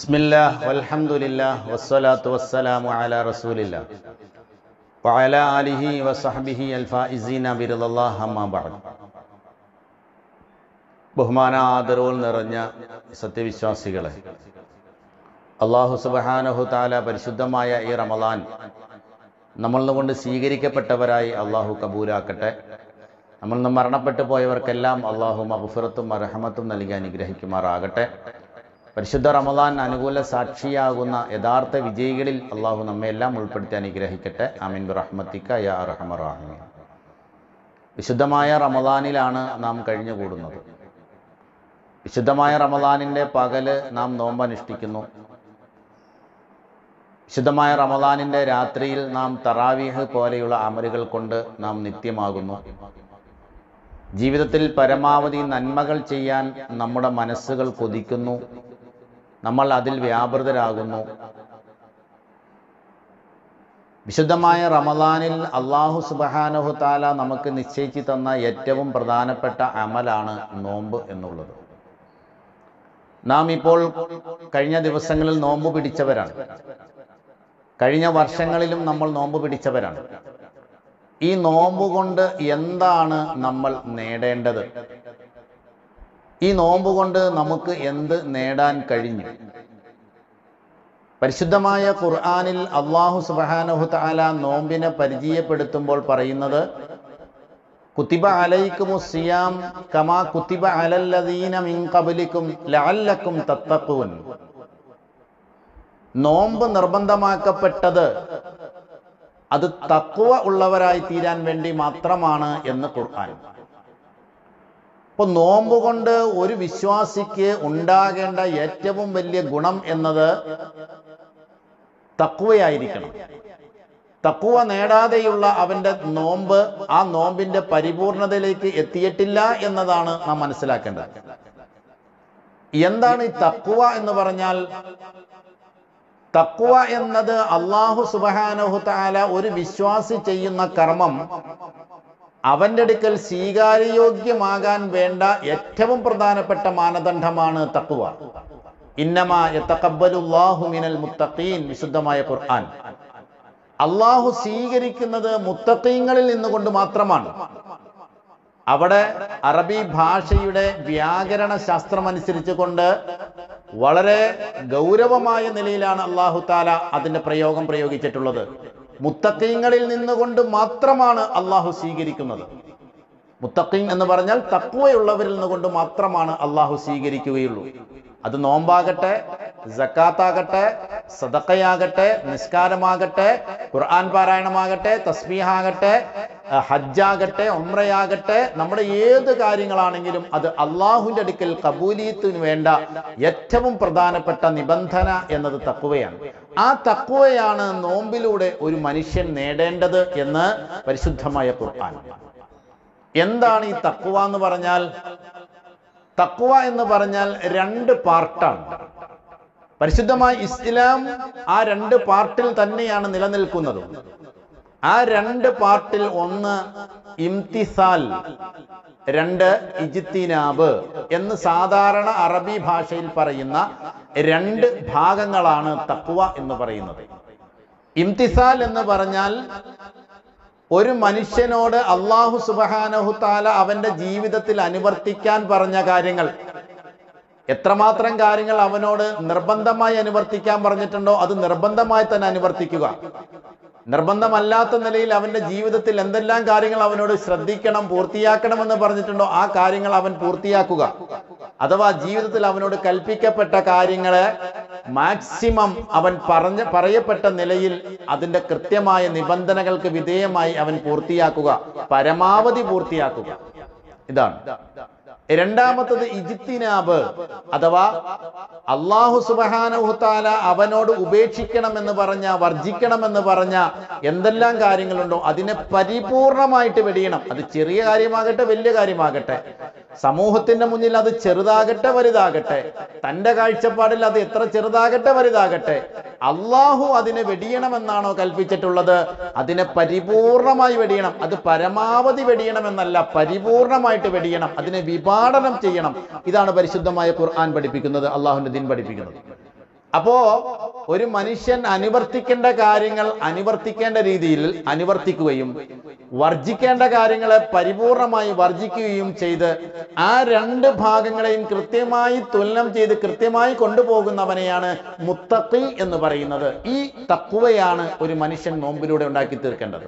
ബിസ്മില്ലാ വൽഹംദുലില്ലാ വസ്സലാത്തു വസ്സലാമു അലാ റസൂലില്ലാ വഅലാ ആലിഹി വസഹ്ബിഹി അൽ ഫായിസീന ബിറദല്ലാഹ് അമ്മാ ബഅദ് ബഹുമാന ആദരവുകൾ നിറഞ്ഞ സത്യവിശ്വാസികളെ അള്ളാഹു സുബ്ഹാനഹു തആല പരിശുദ്ധമായ ഈ റമളാൻ നമ്മളിൽ കൊണ്ട് സ്വീകരിക്കപ്പെട്ടവരായി അള്ളാഹു കബൂലാക്കട്ടെ നമ്മൾ നിന്ന് മരണപ്പെട്ടു പോയവർക്കെല്ലാം അള്ളാഹു മഗ്ഫിറത്തും റഹമത്തും നൽകി അനുഗ്രഹിക്കുമാറാകട്ടെ പരിശുദ്ധ റമദാൻ അനുകൂല സാക്ഷിയാകുന്ന യഥാർത്ഥ വിജയികളിൽ അള്ളാഹു നമ്മെ എല്ലാം ഉൾപ്പെടുത്തി അനുഗ്രഹിക്കട്ടെ അമീൻ റഹ്മത്തിക്ക യാ റഹമറാഹിമീൻ വിശുദ്ധമായ റമദാനിലാണ് നാം കഴിഞ്ഞുകൂടുന്നത് വിശുദ്ധമായ റമദാനിൻ്റെ പകല് നാം നോമ്പനുഷ്ഠിക്കുന്നു വിശുദ്ധമായ റമദാനിൻ്റെ രാത്രിയിൽ നാം തറാവീഹ് പോലെയുള്ള അമലുകൾ കൊണ്ട് നാം നിത്യമാകുന്നു ജീവിതത്തിൽ പരമാവധി നന്മകൾ ചെയ്യാൻ നമ്മുടെ മനസ്സുകൾ കൊതിക്കുന്നു നമ്മൾ അതിൽ വ്യാപൃതരാകുന്നു വിശുദ്ധമായ റമദാനിൽ അള്ളാഹു സുബഹാനഹു താല നമുക്ക് നിശ്ചയിച്ചു തന്ന ഏറ്റവും പ്രധാനപ്പെട്ട അമലാണ് നോമ്പ് എന്നുള്ളത് നാം ഇപ്പോൾ കഴിഞ്ഞ ദിവസങ്ങളിൽ നോമ്പ് പിടിച്ചവരാണ് കഴിഞ്ഞ വർഷങ്ങളിലും നമ്മൾ നോമ്പ് പിടിച്ചവരാണ് ഈ നോമ്പ് കൊണ്ട് എന്താണ് നമ്മൾ നേടേണ്ടത് ഈ നോമ്പ് കൊണ്ട് നമുക്ക് എന്ത് നേടാൻ കഴിഞ്ഞു പരിശുദ്ധമായ ഖുർആാനിൽ അള്ളാഹു സുബാനഹു താല നോമ്പിനെ പരിചയപ്പെടുത്തുമ്പോൾ പറയുന്നത് കുത്തിബ അലൈക്കുമു സിയാം കമാ കുത്തിബ അലല്ലദീന മിൻ കബലിക്കും ലഅല്ലക്കും തത്തഖൂൻ നോമ്പ് നിർബന്ധമാക്കപ്പെട്ടത് അത് തക്കുവ ഉള്ളവരായി തീരാൻ വേണ്ടി മാത്രമാണ് എന്ന് ഖുർആൻ ഇപ്പൊ നോമ്പ് കൊണ്ട് ഒരു വിശ്വാസിക്ക് ഉണ്ടാകേണ്ട ഏറ്റവും വലിയ ഗുണം എന്നത് തക്കുവയായിരിക്കണം തക്കുവ നേടാതെയുള്ള അവന്റെ നോമ്പ് ആ നോമ്പിന്റെ പരിപൂർണതയിലേക്ക് എത്തിയിട്ടില്ല എന്നതാണ് നാം മനസ്സിലാക്കേണ്ടത് എന്താണ് ഈ തക്കുവ എന്ന് പറഞ്ഞാൽ തക്വ എന്നത് അള്ളാഹു സുബാനഹു താല ഒരു വിശ്വാസി ചെയ്യുന്ന കർമ്മം അവന്റെ അടുക്കൽ സ്വീകാര്യയോഗ്യമാകാൻ വേണ്ട ഏറ്റവും പ്രധാനപ്പെട്ട മാനദണ്ഡമാണ് തക്വ ഇന്നമാ മിനൽ മുത്തഖീൻ വിശുദ്ധമായ ഖുർആൻ അള്ളാഹു സ്വീകരിക്കുന്നത് മുത്തഖീങ്ങളിൽ നിന്നുകൊണ്ട് മാത്രമാണ് അവിടെ അറബി ഭാഷയുടെ വ്യാകരണ ശാസ്ത്രം അനുസരിച്ച് കൊണ്ട് വളരെ ഗൗരവമായ നിലയിലാണ് അള്ളാഹു താല അതിന്റെ പ്രയോഗം പ്രയോഗിച്ചിട്ടുള്ളത് മുത്തക്കീങ്ങളിൽ നിന്നുകൊണ്ട് മാത്രമാണ് അള്ളാഹു സ്വീകരിക്കുന്നത് മുത്തക്കീൻ എന്ന് പറഞ്ഞാൽ തക്കുവയുള്ളവരിൽ നിന്നുകൊണ്ട് മാത്രമാണ് അള്ളാഹു സ്വീകരിക്കുകയുള്ളൂ അത് നോമ്പാകട്ടെ ജക്കാത്താകട്ടെ സദക്കയാകട്ടെ നിസ്കാരമാകട്ടെ ഖുർആൻ പാരായണമാകട്ടെ തസ്ബീഹാകട്ടെ ഹജ്ജാകട്ടെ ഒമ്രയാകട്ടെ നമ്മുടെ ഏത് കാര്യങ്ങളാണെങ്കിലും അത് അള്ളാഹുവിന്റെ അടുക്കൽ കബൂലിയത്തിന് വേണ്ട ഏറ്റവും പ്രധാനപ്പെട്ട നിബന്ധന എന്നത് തക്കുവയാണ് ആ തക്കുവയാണ് നോമ്പിലൂടെ ഒരു മനുഷ്യൻ നേടേണ്ടത് എന്ന് പരിശുദ്ധമായ ഖുർആൻ എന്താണ് ഈ തക്കുവ എന്ന് പറഞ്ഞാൽ തക്കുവ എന്ന് പറഞ്ഞാൽ രണ്ട് പാർട്ടാണ് പരിശുദ്ധമായ ഇസ്ലാം ആ രണ്ട് പാർട്ടിൽ തന്നെയാണ് നിലനിൽക്കുന്നത് ആ രണ്ട് പാർട്ടിൽ ഒന്ന് ഇംതിസാൽ രണ്ട് ഇജിത്തിനാബ് എന്ന് സാധാരണ അറബി ഭാഷയിൽ പറയുന്ന രണ്ട് ഭാഗങ്ങളാണ് തക്കുവ എന്ന് പറയുന്നത് ഇംതിസാൽ എന്ന് പറഞ്ഞാൽ ഒരു മനുഷ്യനോട് അള്ളാഹു സുബഹാനഹു താല അവന്റെ ജീവിതത്തിൽ അനുവർത്തിക്കാൻ പറഞ്ഞ കാര്യങ്ങൾ എത്രമാത്രം കാര്യങ്ങൾ അവനോട് നിർബന്ധമായി അനുവർത്തിക്കാൻ പറഞ്ഞിട്ടുണ്ടോ അത് നിർബന്ധമായി തന്നെ അനുവർത്തിക്കുക നിർബന്ധമല്ലാത്ത നിലയിൽ അവന്റെ ജീവിതത്തിൽ എന്തെല്ലാം കാര്യങ്ങൾ അവനോട് ശ്രദ്ധിക്കണം പൂർത്തിയാക്കണം എന്ന് പറഞ്ഞിട്ടുണ്ടോ ആ കാര്യങ്ങൾ അവൻ പൂർത്തിയാക്കുക അഥവാ ജീവിതത്തിൽ അവനോട് കൽപ്പിക്കപ്പെട്ട കാര്യങ്ങളെ മാക്സിമം അവൻ പറഞ്ഞ പറയപ്പെട്ട നിലയിൽ അതിന്റെ കൃത്യമായ നിബന്ധനകൾക്ക് വിധേയമായി അവൻ പൂർത്തിയാക്കുക പരമാവധി പൂർത്തിയാക്കുക ഇതാണ് രണ്ടാമത്തത് ഇജിത്തിനാബ് അഥവാ അള്ളാഹു സുബാനുഹുത്താല അവനോട് ഉപേക്ഷിക്കണമെന്ന് പറഞ്ഞ വർജിക്കണമെന്ന് പറഞ്ഞ എന്തെല്ലാം കാര്യങ്ങളുണ്ടോ അതിനെ പരിപൂർണമായിട്ട് വെടിയണം അത് ചെറിയ കാര്യമാകട്ടെ വലിയ കാര്യമാകട്ടെ സമൂഹത്തിന്റെ മുന്നിൽ അത് ചെറുതാകട്ടെ വലുതാകട്ടെ തന്റെ കാഴ്ചപ്പാടിൽ അത് എത്ര ചെറുതാകട്ടെ വലുതാകട്ടെ അള്ളാഹു അതിനെ വെടിയണമെന്നാണോ കൽപ്പിച്ചിട്ടുള്ളത് അതിനെ പരിപൂർണമായി വെടിയണം അത് പരമാവധി വെടിയണമെന്നല്ല പരിപൂർണമായിട്ട് വെടിയണം അതിനെ വിഭാടനം ചെയ്യണം ഇതാണ് പരിശുദ്ധമായ ഖുർആൻ പഠിപ്പിക്കുന്നത് അള്ളാഹുവിന്റെ ദിൻ പഠിപ്പിക്കുന്നത് അപ്പോ ഒരു മനുഷ്യൻ അനുവർത്തിക്കേണ്ട കാര്യങ്ങൾ അനുവർത്തിക്കേണ്ട രീതിയിൽ അനുവർത്തിക്കുകയും വർജിക്കേണ്ട കാര്യങ്ങളെ പരിപൂർണമായി വർജിക്കുകയും ചെയ്ത് ആ രണ്ട് ഭാഗങ്ങളെയും കൃത്യമായി തുലനം ചെയ്ത് കൃത്യമായി കൊണ്ടുപോകുന്നവനെയാണ് മുത്തഖി എന്ന് പറയുന്നത് ഈ തക്കുവയാണ് ഒരു മനുഷ്യൻ നോമ്പിലൂടെ ഉണ്ടാക്കി തീർക്കേണ്ടത്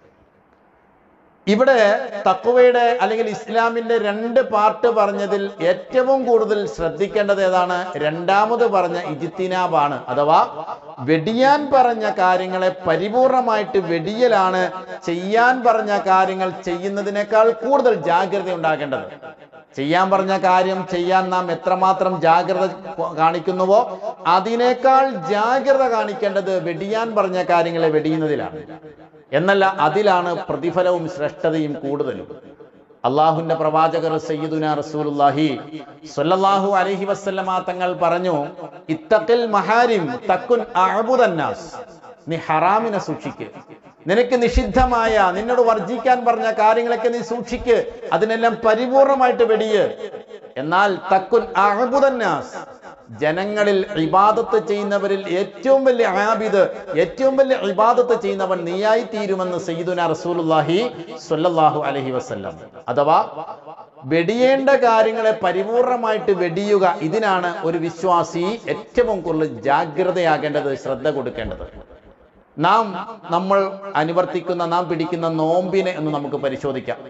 ഇവിടെ തക്കുവയുടെ അല്ലെങ്കിൽ ഇസ്ലാമിന്റെ രണ്ട് പാർട്ട് പറഞ്ഞതിൽ ഏറ്റവും കൂടുതൽ ശ്രദ്ധിക്കേണ്ടത് ഏതാണ് രണ്ടാമത് പറഞ്ഞ ഇജിത്തിനാബാണ് അഥവാ വെടിയാൻ പറഞ്ഞ കാര്യങ്ങളെ പരിപൂർണമായിട്ട് വെടിയലാണ് ചെയ്യാൻ പറഞ്ഞ കാര്യങ്ങൾ ചെയ്യുന്നതിനേക്കാൾ കൂടുതൽ ജാഗ്രത ഉണ്ടാകേണ്ടത് ചെയ്യാൻ പറഞ്ഞ കാര്യം ചെയ്യാൻ നാം എത്രമാത്രം ജാഗ്രത കാണിക്കുന്നുവോ അതിനേക്കാൾ ജാഗ്രത കാണിക്കേണ്ടത് വെടിയാൻ പറഞ്ഞ കാര്യങ്ങളെ വെടിയുന്നതിലാണ് എന്നല്ല അതിലാണ് പ്രതിഫലവും ശ്രേഷ്ഠതയും കൂടുതലും അള്ളാഹുന്റെ പ്രവാചകർ സയ്യിദുന റസൂലുള്ളാഹി സ്വല്ലല്ലാഹു അലൈഹി വസല്ലമ തങ്ങൾ പറഞ്ഞു ഇത്തഖിൽ മഹാരിം തക്കുൻ അഅബുദന്നാസ് നീ ഹറാമിനെ സൂക്ഷിക്ക് നിനക്ക് നിഷിദ്ധമായ നിന്നോട് വർജിക്കാൻ പറഞ്ഞ കാര്യങ്ങളൊക്കെ നീ സൂക്ഷിക്ക് അതിനെല്ലാം പരിപൂർണമായിട്ട് വെടിയ് എന്നാൽ തക്കുൻ അഅബുദന്നാസ് ജനങ്ങളിൽ ഇബാദത്ത് ചെയ്യുന്നവരിൽ ഏറ്റവും വലിയ ആബിദ് ഏറ്റവും വലിയ ഇബാദത്ത് ചെയ്യുന്നവൻ നീയായി തീരുമെന്ന് സയ്യിദുന റസൂലുള്ളാഹി സ്വല്ലല്ലാഹു അലൈഹി വസല്ലം അഥവാ വെടിയേണ്ട കാര്യങ്ങളെ പരിപൂർണമായിട്ട് വെടിയുക ഇതിനാണ് ഒരു വിശ്വാസി ഏറ്റവും കൂടുതൽ ജാഗ്രതയാകേണ്ടത് ശ്രദ്ധ കൊടുക്കേണ്ടത് നാം നമ്മൾ അനുവർത്തിക്കുന്ന നാം പിടിക്കുന്ന നോമ്പിനെ എന്ന് നമുക്ക് പരിശോധിക്കാം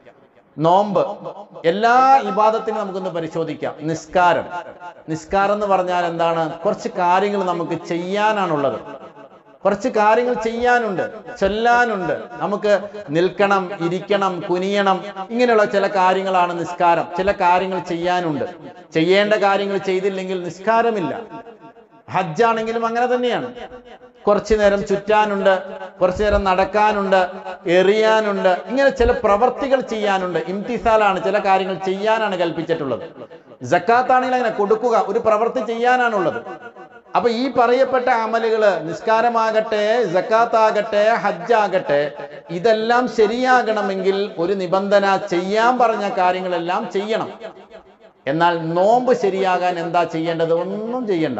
നോമ്പ് എല്ലാ ഇബാദത്തിനും നമുക്കൊന്ന് പരിശോധിക്കാം നിസ്കാരം നിസ്കാരം എന്ന് പറഞ്ഞാൽ എന്താണ് കുറച്ച് കാര്യങ്ങൾ നമുക്ക് ചെയ്യാനാണുള്ളത് കുറച്ച് കാര്യങ്ങൾ ചെയ്യാനുണ്ട് ചൊല്ലാനുണ്ട് നമുക്ക് നിൽക്കണം ഇരിക്കണം കുനിയണം ഇങ്ങനെയുള്ള ചില കാര്യങ്ങളാണ് നിസ്കാരം ചില കാര്യങ്ങൾ ചെയ്യാനുണ്ട് ചെയ്യേണ്ട കാര്യങ്ങൾ ചെയ്തില്ലെങ്കിൽ നിസ്കാരമില്ല ഹജ്ജാണെങ്കിലും അങ്ങനെ തന്നെയാണ് കുറച്ചു നേരം ചുറ്റാനുണ്ട് കുറച്ചു നേരം നടക്കാനുണ്ട് എറിയാനുണ്ട് ഇങ്ങനെ ചില പ്രവർത്തികൾ ചെയ്യാനുണ്ട് ഇംതിസാലാണ് ചില കാര്യങ്ങൾ ചെയ്യാനാണ് കൽപ്പിച്ചിട്ടുള്ളത് ജക്കാത്താണെങ്കിൽ അങ്ങനെ കൊടുക്കുക ഒരു പ്രവൃത്തി ചെയ്യാനാണുള്ളത് അപ്പൊ ഈ പറയപ്പെട്ട അമലുകള് നിസ്കാരമാകട്ടെ ജക്കാത്താകട്ടെ ഹജ്ജാകട്ടെ ഇതെല്ലാം ശരിയാകണമെങ്കിൽ ഒരു നിബന്ധന ചെയ്യാൻ പറഞ്ഞ കാര്യങ്ങളെല്ലാം ചെയ്യണം എന്നാൽ നോമ്പ് ശരിയാകാൻ എന്താ ചെയ്യേണ്ടത് ഒന്നും ചെയ്യണ്ട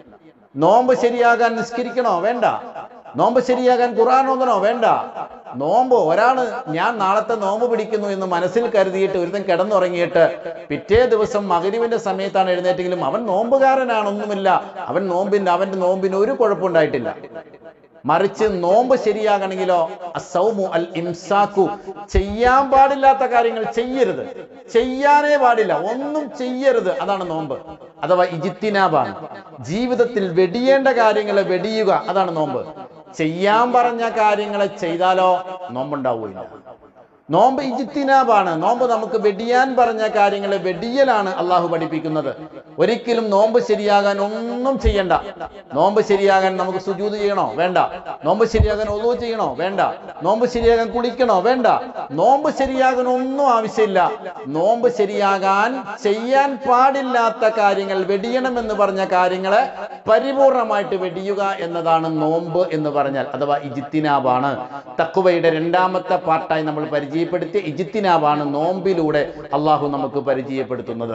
നോമ്പ് ശരിയാകാൻ നിസ്കരിക്കണോ വേണ്ട നോമ്പ് ശരിയാകാൻ ഖുർആൻ ഓതണോ വേണ്ട നോമ്പ് ഒരാള് ഞാൻ നാളത്തെ നോമ്പ് പിടിക്കുന്നു എന്ന് മനസ്സിൽ കരുതിയിട്ട് ഒരുത്തൻ കിടന്നുറങ്ങിയിട്ട് പിറ്റേ ദിവസം മകരിവിന്റെ സമയത്താണ് എഴുന്നേറ്റെങ്കിലും അവൻ നോമ്പുകാരനാണൊന്നുമില്ല അവൻ നോമ്പിന്റെ അവന്റെ നോമ്പിന് ഒരു കുഴപ്പമുണ്ടായിട്ടില്ല മറിച്ച് നോമ്പ് ശരിയാകണമെങ്കിലോ അസൗമു അൽ ഇംസാക്കു ചെയ്യാൻ പാടില്ലാത്ത കാര്യങ്ങൾ ചെയ്യരുത് ചെയ്യാനേ പാടില്ല ഒന്നും ചെയ്യരുത് അതാണ് നോമ്പ് അഥവാ ഇജിത്തിനാബാണ് ജീവിതത്തിൽ വെടിയേണ്ട കാര്യങ്ങളെ വെടിയുക അതാണ് നോമ്പ് ചെയ്യാൻ പറഞ്ഞ കാര്യങ്ങളെ ചെയ്താലോ നോമ്പുണ്ടാവില്ല നോമ്പ് ഇജിത്തിനാബാണ് നോമ്പ് നമുക്ക് വെടിയാൻ പറഞ്ഞ കാര്യങ്ങളെ വെടിയലാണ് അള്ളാഹു പഠിപ്പിക്കുന്നത് ഒരിക്കലും നോമ്പ് ശരിയാകാൻ ഒന്നും ചെയ്യണ്ട നോമ്പ് ശരിയാകാൻ നമുക്ക് സുജൂത് ചെയ്യണോ വേണ്ട നോമ്പ് ശരിയാകാൻ ഒതു ചെയ്യണോ വേണ്ട നോമ്പ് ശരിയാകാൻ കുളിക്കണോ വേണ്ട നോമ്പ് ശരിയാകാൻ ഒന്നും ആവശ്യമില്ല നോമ്പ് ശരിയാകാൻ ചെയ്യാൻ പാടില്ലാത്ത കാര്യങ്ങൾ വെടിയണമെന്ന് പറഞ്ഞ കാര്യങ്ങളെ പരിപൂർണമായിട്ട് വെടിയുക എന്നതാണ് നോമ്പ് എന്ന് പറഞ്ഞാൽ അഥവാ ഇജിത്തിനാബാണ് തക്കുവയുടെ രണ്ടാമത്തെ പാർട്ടായി നമ്മൾ പരിചയപ്പെടുത്തിയ ഇജിത്തിനാബാണ് നോമ്പിലൂടെ അള്ളാഹു നമുക്ക് പരിചയപ്പെടുത്തുന്നത്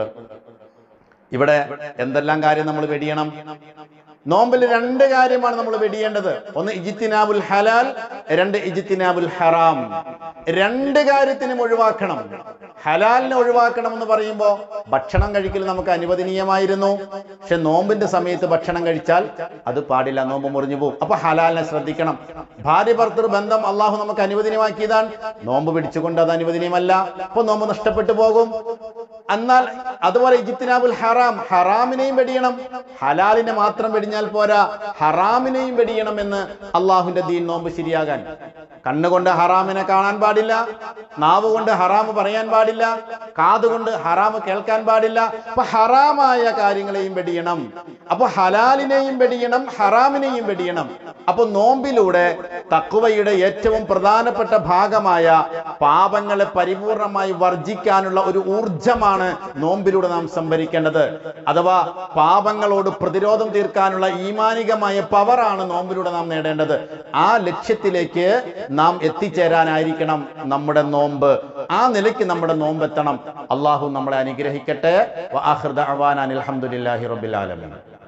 ഇവിടെ എന്തെല്ലാം കാര്യം നമ്മൾ വെടിയണം നോമ്പിൽ രണ്ട് കാര്യമാണ് നമ്മൾ വെടിയേണ്ടത് ഒന്ന് ഇജിത്തിനാബുൽ ഹലാൽ രണ്ട് ഇജിത്തിനാബുൽ ഹറാം രണ്ട് കാര്യത്തിനും ഒഴിവാക്കണം ഹലാലിനെ ഒഴിവാക്കണം എന്ന് പറയുമ്പോൾ ഭക്ഷണം കഴിക്കൽ നമുക്ക് അനുവദനീയമായിരുന്നു പക്ഷെ നോമ്പിന്റെ സമയത്ത് ഭക്ഷണം കഴിച്ചാൽ അത് പാടില്ല നോമ്പ് മുറിഞ്ഞു പോകും അപ്പൊ ഹലാലിനെ ശ്രദ്ധിക്കണം ഭാര്യ ഭർത്തൃ ബന്ധം അള്ളാഹു നമുക്ക് അനുവദനീയമാക്കിയതാണ് നോമ്പ് പിടിച്ചുകൊണ്ട് അത് അനുവദനീയമല്ല അപ്പൊ നോമ്പ് നഷ്ടപ്പെട്ടു പോകും എന്നാൽ അതുപോലെ ഇജിത്തിനാബുൽ ഹറാം ഹറാമിനെയും വെടിയണം ഹലാലിനെ മാത്രം വെടിഞ്ഞാൽ പോരാ ഹറാമിനെയും വെടിയണം എന്ന് അള്ളാഹുന്റെ ദീൻ നോമ്പ് ശരിയാകാൻ കണ്ണുകൊണ്ട് ഹറാമിനെ കാണാൻ പാടില്ല നാവ് കൊണ്ട് ഹറാം പറയാൻ പാടില്ല കാതുകൊണ്ട് ഹറാം കേൾക്കാൻ പാടില്ല അപ്പൊ ഹറാമായ കാര്യങ്ങളെയും വെടിയണം അപ്പൊ ഹലാലിനെയും വെടിയണം ഹറാമിനെയും വെടിയണം അപ്പൊ നോമ്പിലൂടെ തക്കുവയുടെ ഏറ്റവും പ്രധാനപ്പെട്ട ഭാഗമായ പാപങ്ങളെ പരിപൂർണമായി വർജിക്കാനുള്ള ഒരു ഊർജമാണ് നോമ്പിലൂടെ നാം സംഭരിക്കേണ്ടത് അഥവാ പാപങ്ങളോട് പ്രതിരോധം തീർക്കാനുള്ള ഈമാനികമായ പവറാണ് നോമ്പിലൂടെ നാം നേടേണ്ടത് ആ ലക്ഷ്യത്തിലേക്ക് നാം എത്തിച്ചേരാനായിരിക്കണം നമ്മുടെ നോമ്പ് ആ നിലയ്ക്ക് നമ്മുടെ നോമ്പ് എത്തണം അള്ളാഹു നമ്മളെ അനുഗ്രഹിക്കട്ടെ അലഹമുല്ലാഹി റബിൻ